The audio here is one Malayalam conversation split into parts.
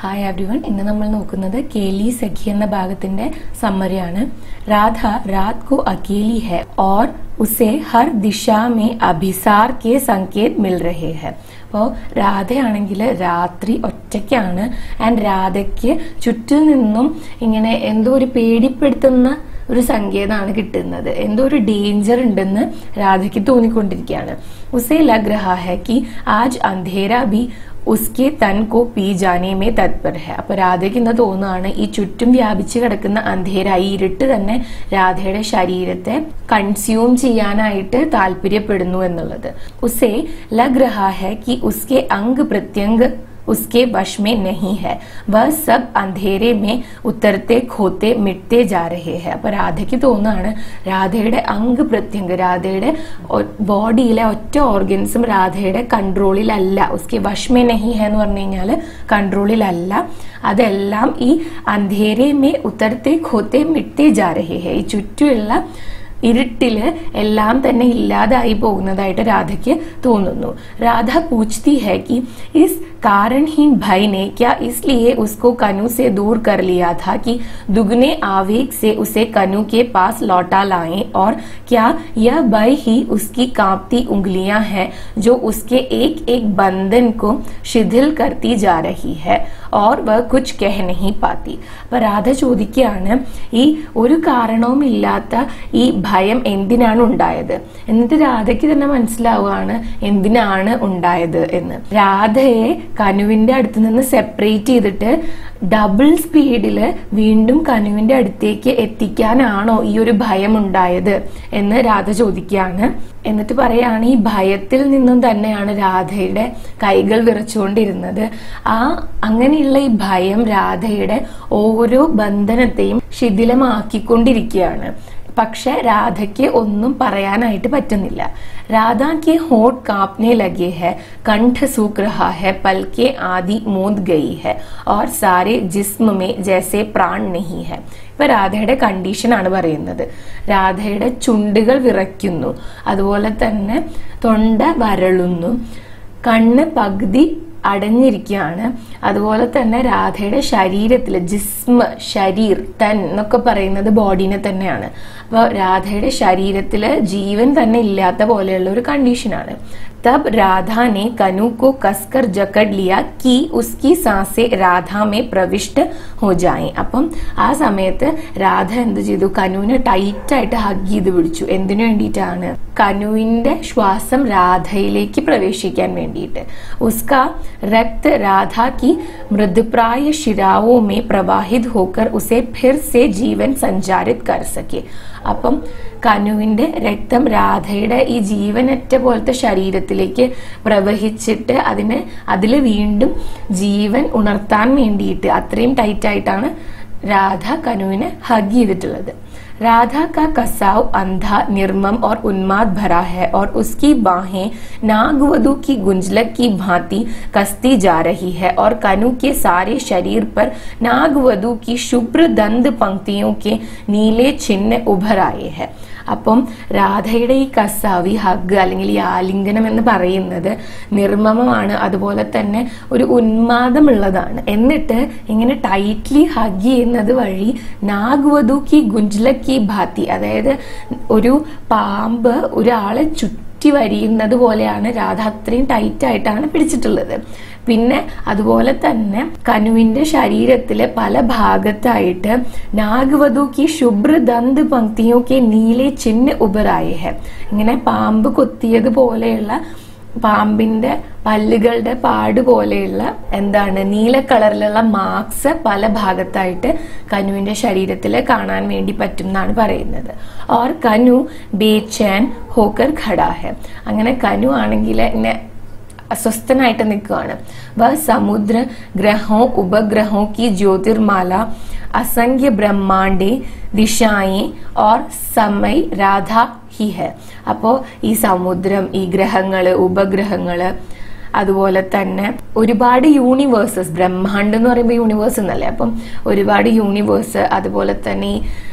ഹായ് എവ്രിവൺ ഇന്ന് നമ്മൾ നോക്കുന്നത് കേലി സഖി എന്ന ഭാഗത്തിന്റെ സമ്മറിയാണ് രാധ രാത് കോ അക്കേലി ഹെ और उसे हर दिशा में अभिसार के संकेत मिल रहे हैं അപ്പോൾ രാധയാണെങ്കിൽ രാത്രി ഒറ്റയ്ക്കാണ് ആൻഡ് രാധയ്ക്ക് ചുറ്റിൽ നിന്നും ഇങ്ങനെ എന്തോ ഒരു പേടിപ്പെടുത്തുന്ന ഒരു സങ്കേതമാണ് കിട്ടുന്നത് എന്തോ ഒരു ഡേഞ്ചർ ഉണ്ടെന്ന് രാധയ്ക്ക് തോന്നിക്കൊണ്ടിരിക്കുകയാണ് ഉസേ ലഗ് രഹാ ഹെ കി ആജ് അന്ധേര ബി ഉസ്കെ തൻ കോ പി ജാനെ മേ തത്പർ ഹെ അപ്പൊ രാധയ്ക്ക് ഇന്ന് തോന്നുകയാണ് ഈ ചുറ്റും വ്യാപിച്ചു കിടക്കുന്ന അന്ധേര ഈ ഇരുട്ട് തന്നെ രാധയുടെ ശരീരത്തെ കൺസ്യൂം ചെയ്യാനായിട്ട് താല്പര്യപ്പെടുന്നു എന്നുള്ളത് ഉസേ ലഗ് രഹാ ഹെ കി ഉസ്കെ അംഗ് പ്രത്യംഗ് उसके वश में नहीं है वह सब अंधेरे में उतरते खोते മിട്ടേ ജാ രഹേ ഹെ അപ്പൊ രാധയ്ക്ക് തോന്നുകയാണ് രാധയുടെ അംഗ് പ്രത്യംഗ് രാധയുടെ ബോഡിയിലെ ഒറ്റ ഓർഗൻസും രാധയുടെ കൺട്രോളിലല്ല ഉസ്കെ വഷ്മേ നഹി ഹെ എന്ന് പറഞ്ഞു കഴിഞ്ഞാല് കൺട്രോളിലല്ല അതെല്ലാം ഈ അന്ധേരെ മേ ഉത്തരത്തെ ഖോത്തെ മിട്ടേ ജാ രഹേ ഹെ ഈ ചുറ്റുമുള്ള ഇരുട്ടില് എല്ലാം തന്നെ ഇല്ലാതായി പോകുന്നതായിട്ട് രാധയ്ക്ക് തോന്നുന്നു രാധ പൂछती है कि इस कारणहीन भय ने क्या इसलिए उसको कनु से दूर कर लिया था कि दुगने आवेग से उसे कनु के पास लौटा लाए और क्या यह भय ही उसकी कांपती उंगलियां हैं जो उसके एक एक बंधन को शिथिल करती जा रही है और वह कुछ कह नहीं पाती അപ്പൊ രാധ ചോദിക്കുകയാണ് ഈ ഒരു കാരണവുമില്ലാത്ത ഈ ഭയം എന്തിനാണ് ഉണ്ടായത് എന്നിട്ട് രാധയ്ക്ക് തന്നെ മനസ്സിലാവുകയാണ് എന്തിനാണ് ഉണ്ടായത് എന്ന് രാധയെ കനുവിന്റെ അടുത്ത് നിന്ന് സെപ്പറേറ്റ് ചെയ്തിട്ട് ഡബിൾ സ്പീഡില് വീണ്ടും കനുവിന്റെ അടുത്തേക്ക് എത്തിക്കാനാണോ ഈ ഒരു ഭയം ഉണ്ടായത് എന്ന് രാധ ചോദിക്കുകയാണ് എന്നിട്ട് പറയാണ് ഈ ഭയത്തിൽ നിന്നും തന്നെയാണ് രാധയുടെ കൈകൾ വിറച്ചുകൊണ്ടിരുന്നത് ആ അങ്ങനെയുള്ള ഈ ഭയം രാധയുടെ ഓരോ ബന്ധനത്തെയും ശിഥിലമാക്കിക്കൊണ്ടിരിക്കുകയാണ് പക്ഷെ രാധയ്ക്ക് ഒന്നും പറയാനായിട്ട് പറ്റുന്നില്ല രാധാ के होठ कांपने लगे है कंठ सूख रहा है पलके आदि मूंद गई है और सारे जिस्म में जैसे പ്രാൺ नहीं है ഇപ്പൊ രാധയുടെ കണ്ടീഷൻ ആണ് പറയുന്നത് രാധയുടെ ചുണ്ടുകൾ വിറയ്ക്കുന്നു അതുപോലെ തന്നെ തൊണ്ട വരളുന്നു കണ്ണ് പകുതി അടഞ്ഞിരിക്കുകയാണ് അതുപോലെ തന്നെ രാധയുടെ ശരീരത്തിൽ ജിസ്മ ശരീർ തൻ എന്നൊക്കെ പറയുന്നത് ബോഡീനെ തന്നെയാണ് അപ്പോൾ രാധയുടെ ശരീരത്തിൽ ജീവൻ തന്നെ ഇല്ലാത്ത പോലെയുള്ള ഒരു കണ്ടീഷനാണ് तब राधा ने कनु को कसकर जकड़ लिया कि उसकी सांसें രാധാ മേ പ്രവിഷ്ട ഹോ ജായി അപ്പം ആ സമയത്ത് രാധ എന്ത് ചെയ്തു കനുവിനെ ടൈറ്റ് ആയിട്ട് ഹഗ് ചെയ്ത് പിടിച്ചു എന്തിനു വേണ്ടിയിട്ടാണ് കനുവിന്റെ ശ്വാസം രാധയിലേക്ക് പ്രവേശിക്കാൻ വേണ്ടിയിട്ട് ഉസ്ക രക്ത് രാധ की मृदप्राय शिराओं में प्रवाहित होकर उसे फिर से जीवन संचारित कर सके അപ്പം കനുവിന്റെ രക്തം രാധയുടെ ഈ ജീവനറ്റ പോലത്തെ ശരീരത്തിലേക്ക് പ്രവഹിച്ചിട്ട് അതിന് അതിൽ വീണ്ടും ജീവൻ ഉണർത്താൻ വേണ്ടിയിട്ട് അത്രയും ടൈറ്റ് ആയിട്ടാണ് രാധ കനുവിനെ ഹഗ് ചെയ്തിട്ടുള്ളത് राधा का कसाव अंधा निर्मम और उन्माद भरा है और उसकी बाहें नागवधु की गुंजलक की भांति कसती जा रही है और कनु के सारे शरीर पर नागवधु की शुभ्र दंद पंक्तियों के नीले चिन्ह उभर आए हैं അപ്പം രാധയുടെ ഈ കസാവി ഹഗ് അല്ലെങ്കിൽ ഈ ആലിംഗനം എന്ന് പറയുന്നത് നിർമ്മമമാണ് അതുപോലെ തന്നെ ഒരു ഉന്മാദമുള്ളതാണ് എന്നിട്ട് ഇങ്ങനെ ടൈറ്റ്ലി ഹഗ് ചെയ്യുന്നത് വഴി നാഗ്വധു കി ഗുഞ്ജലക്കി ഭാത്തി അതായത് ഒരു പാമ്പ് ഒരാളെ ചുറ്റി വരിയുന്നത് പോലെയാണ് രാധ അത്രയും ടൈറ്റ് ആയിട്ടാണ് പിടിച്ചിട്ടുള്ളത് പിന്നെ അതുപോലെ തന്നെ കനുവിന്റെ ശരീരത്തിലെ പല ഭാഗത്തായിട്ട് നാഗവധു കി ശുഭ്ര ദന്ത് പങ്ക്തിയോ കെ നീലെ ചിഹ്ന ഉബറായി ഹെ ഇങ്ങനെ പാമ്പ് കൊത്തിയത് പോലെയുള്ള പാമ്പിന്റെ പല്ലുകളുടെ പാട് പോലെയുള്ള എന്താണ് നീല കളറിലുള്ള മാർക്സ് പല ഭാഗത്തായിട്ട് കനുവിന്റെ ശരീരത്തിൽ കാണാൻ വേണ്ടി പറ്റും എന്നാണ് പറയുന്നത് ഓർ കനു ബേച്ചാൻ ഹോക്കർ ഖടാ ഹെ അങ്ങനെ കനു ആണെങ്കിൽ ഇങ്ങനെ अस्वस्थनाയിട്ട് നിൽക്കുകയാണ് വ സമുദ്ര ഗ്രഹോ ഉപഗ്രഹോ की ज्योतिर्माला असंख्य ब्रह्मांडे ദിശായെ ഓർ സമയ് രാധ ഹി ഹെ അപ്പോ ഈ സമുദ്രം ഈ ഗ്രഹങ്ങള് ഉപഗ്രഹങ്ങള് അതുപോലെ തന്നെ ഒരുപാട് യൂണിവേഴ്സസ് ബ്രഹ്മാണ്ടം എന്ന് പറയുമ്പോൾ യൂണിവേഴ്സ് എന്നല്ലേ അപ്പം ഒരുപാട് യൂണിവേഴ്സ് അതുപോലെ തന്നെ ഈ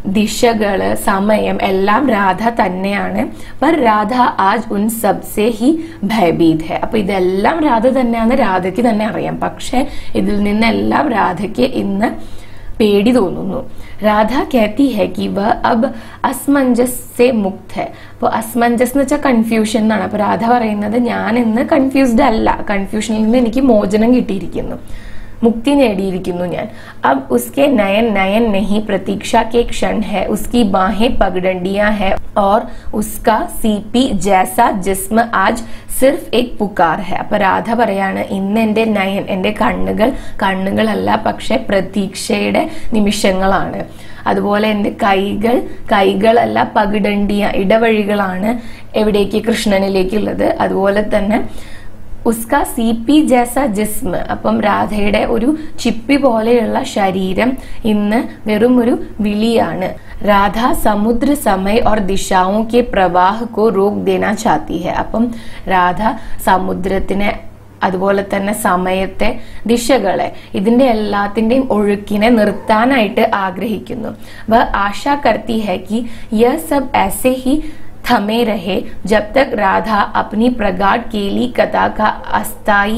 ദിശകള് സമയം എല്ലാം രാധ തന്നെയാണ് പർ രാധ ആജ് ഉൻ സബ്സെ ഹി ഭയഭീത് ഹെ അപ്പൊ ഇതെല്ലാം രാധ തന്നെയാണ് രാധയ്ക്ക് തന്നെ അറിയാം പക്ഷെ ഇതിൽ നിന്നെല്ലാം രാധയ്ക്ക് ഇന്ന് പേടി തോന്നുന്നു രാധ कहती है कि वह अब असमंजस से मुक्त है അപ്പോൾ അസ്മഞ്ജസ് എന്ന് വെച്ചാൽ കൺഫ്യൂഷൻ എന്നാണ് അപ്പൊ രാധ പറയുന്നത് ഞാൻ ഇന്ന് കൺഫ്യൂസ്ഡ് അല്ല കൺഫ്യൂഷനിൽ നിന്ന് എനിക്ക് മോചനം കിട്ടിയിരിക്കുന്നു मुक्ति നേടിയിരിക്കുന്നു ഞാൻ अब उसके नयन नयन नहीं प्रतीक्षा के क्षण है उसकी बाहें पगडंडियां है और उसका सीपी जैसा जिस्म आज സിർഫ് എക് പുക്കാർ ഹെ അപ്പൊ രാധ പറയാണ് ഇന്ന് എന്റെ നയൻ എന്റെ കണ്ണുകൾ കണ്ണുകളല്ല പക്ഷെ പ്രതീക്ഷയുടെ നിമിഷങ്ങളാണ് അതുപോലെ എന്റെ കൈകൾ കൈകളല്ല പകിടണ്ടിയ ഇടവഴികളാണ് എവിടേക്ക് കൃഷ്ണനിലേക്കുള്ളത് അതുപോലെ തന്നെ ഉസ്ക സി പി ജേസ ജിസ്മ അപ്പം രാധയുടെ ഒരു ചിപ്പി പോലെയുള്ള ശരീരം ഇന്ന് വെറും ഒരു വിളിയാണ് രാധ സമുദ്ര സമയ और ദിശാओं के പ്രവാഹ को रोक देना चाहती है അപ്പം രാധ സമുദ്രത്തിനെ അതുപോലെ തന്നെ സമയത്തെ ദിശകളെ ഇതിന്റെ എല്ലാത്തിന്റെയും ഒഴുക്കിനെ നിർത്താനായിട്ട് ആഗ്രഹിക്കുന്നു വ ആശാ കർത്തി ഹെ കി യഹ് സബ് ऐसे ही थमे रहे जब तक राधा अपनी प्रगाढ़ केली कथा का अस्थाई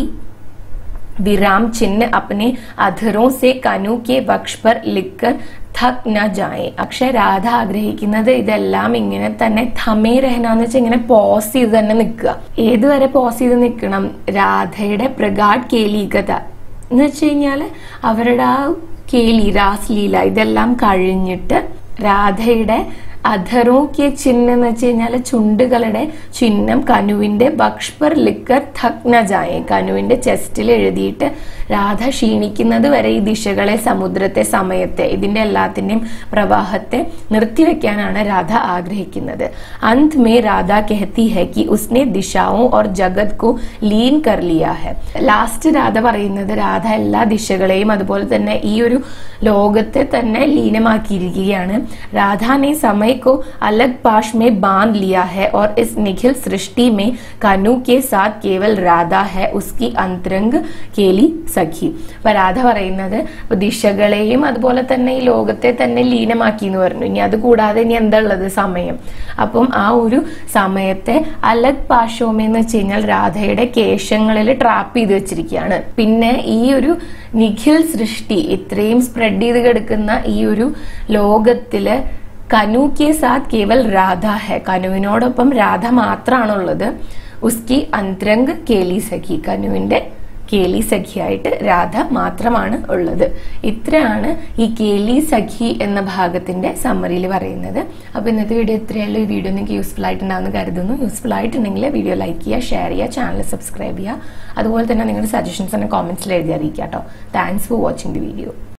विराम चिन्ह अपने अधरों से कनु के वक्ष पर लिखकर थक न जाए പക്ഷെ രാധ ആഗ്രഹിക്കുന്നത് ഇതെല്ലാം ഇങ്ങനെ തന്നെ ഥമേ രഹനാന്ന് വെച്ചാൽ ഇങ്ങനെ പോസ് ചെയ്ത് തന്നെ നിൽക്കുക ഏതുവരെ പോസ് ചെയ്ത് നിൽക്കണം രാധയുടെ പ്രഗാഡ് കേലീകത എന്ന് വെച്ച് കഴിഞ്ഞാല് അവരുടെ ആ കേലി രാസ്ലീല ഇതെല്ലാം കഴിഞ്ഞിട്ട് രാധയുടെ അധറോ കെ ചിഹ്നം എന്ന് വെച്ച് കഴിഞ്ഞാല് ചുണ്ടുകളുടെ ചിഹ്നം കനുവിന്റെ ബക്ഷ്പർ ലിക്കർ thak na ജായെ കനുവിന്റെ ചെസ്റ്റിൽ എഴുതിയിട്ട് രാധ ക്ഷീണിക്കുന്നത് വരെ ഈ ദിശകളെ സമുദ്രത്തെ സമയത്തെ ഇതിന്റെ എല്ലാത്തിന്റെയും പ്രവാഹത്തെ നിർത്തിവെക്കാനാണ് രാധ ആഗ്രഹിക്കുന്നത് അന്ത് മേ രാധ കെഹത്തി ഹെ കി ഉസ്നെ ദിശാവും और ജഗത് കോ ലീൻ കർ ലിയാ ഹെ ലാസ്റ്റ് രാധ പറയുന്നത് രാധ എല്ലാ ദിശകളെയും അതുപോലെ തന്നെ ഈ ഒരു ലോകത്തെ തന്നെ ലീനമാക്കിയിരിക്കുകയാണ് രാധ ने समय को अलग पाश में बांध लिया है और इस निखिल सृष्टि में कनु के साथ केवल राधा है उसकी अंतरंग കേലി സഖി അപ്പൊ രാധ പറയുന്നത് ഇപ്പൊ ദിശകളെയും അതുപോലെ തന്നെ ഈ ലോകത്തെ തന്നെ ലീനമാക്കി എന്ന് പറഞ്ഞു ഇനി അത് കൂടാതെ ഇനി എന്താ ഉള്ളത് സമയം അപ്പം ആ ഒരു സമയത്തെ അലഗ് പാശോമ എന്ന് വെച്ച് കഴിഞ്ഞാൽ രാധയുടെ കേശങ്ങളിൽ ട്രാപ്പ് ചെയ്ത് വെച്ചിരിക്കുകയാണ് പിന്നെ ഈ ഒരു നിഖിൽ സൃഷ്ടി ഇത്രയും സ്പ്രെഡ് ചെയ്ത് കിടക്കുന്ന ഈ ഒരു ലോകത്തില് കനു കെ സാത്ത് കേവൽ രാധ ഹെ കനുവിനോടൊപ്പം രാധ മാത്രമാണുള്ളത് ഉസ്കി അന്തരംഗ് കേലി സഖി കനുവിന്റെ കേലി സഖിയായിട്ട് രാധ മാത്രമാണ് ഉള്ളത് ഇത്രയാണ് ഈ കേലി സഖി എന്ന ഭാഗത്തിന്റെ സമ്മറിയിൽ പറയുന്നത് അപ്പൊ ഇന്നത്തെ വീഡിയോ ഇത്രയല്ലോ ഈ വീഡിയോ നിങ്ങൾക്ക് യൂസ്ഫുൾ ആയിട്ടുണ്ടാവുമെന്ന് കരുതുന്നു യൂസ്ഫുൾ ആയിട്ടുണ്ടെങ്കിൽ വീഡിയോ ലൈക്ക് ചെയ്യുക ഷെയർ ചെയ്യുക ചാനൽ സബ്സ്ക്രൈബ് ചെയ്യുക അതുപോലെ തന്നെ നിങ്ങളുടെ സജഷൻസ് തന്നെ കോമെന്റ്സിൽ എഴുതി അറിയിക്കുക കേട്ടോ thanks for watching the video